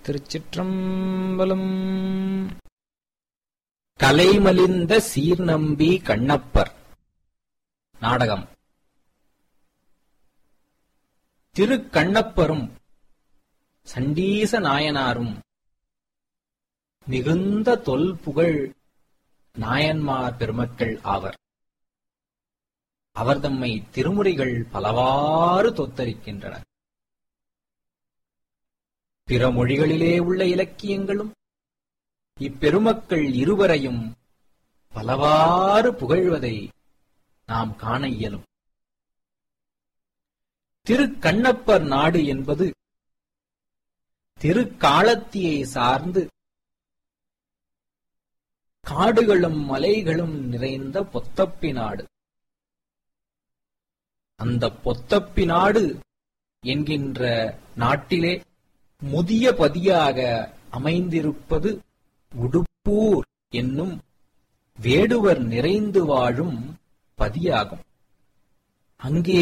திருச்சிற்றம்பலம் கலைமலிந்த சீர்நம்பி கண்ணப்பர் நாடகம் திருக்கண்ணப்பரும் சண்டீச நாயனாரும் மிகுந்த தொல்புகழ் நாயன்மார் பெருமக்கள் ஆவர் அவர் தம்மை திருமுறைகள் பலவாறு தொத்தரிக்கின்றனர் பிற மொழிகளிலே உள்ள இலக்கியங்களும் இப்பெருமக்கள் இருவரையும் பலவாறு புகழ்வதை நாம் காண இயலும் திருக்கண்ணப்பர் நாடு என்பது திருக்காலத்தியை சார்ந்து காடுகளும் மலைகளும் நிறைந்த பொத்தப்பி நாடு அந்த பொத்தப்பி நாடு என்கின்ற நாட்டிலே முதிய பதியாக அமைந்திருப்பது உடுப்பூர் என்னும் வேடுவர் நிறைந்து வாழும் பதியாகும் அங்கே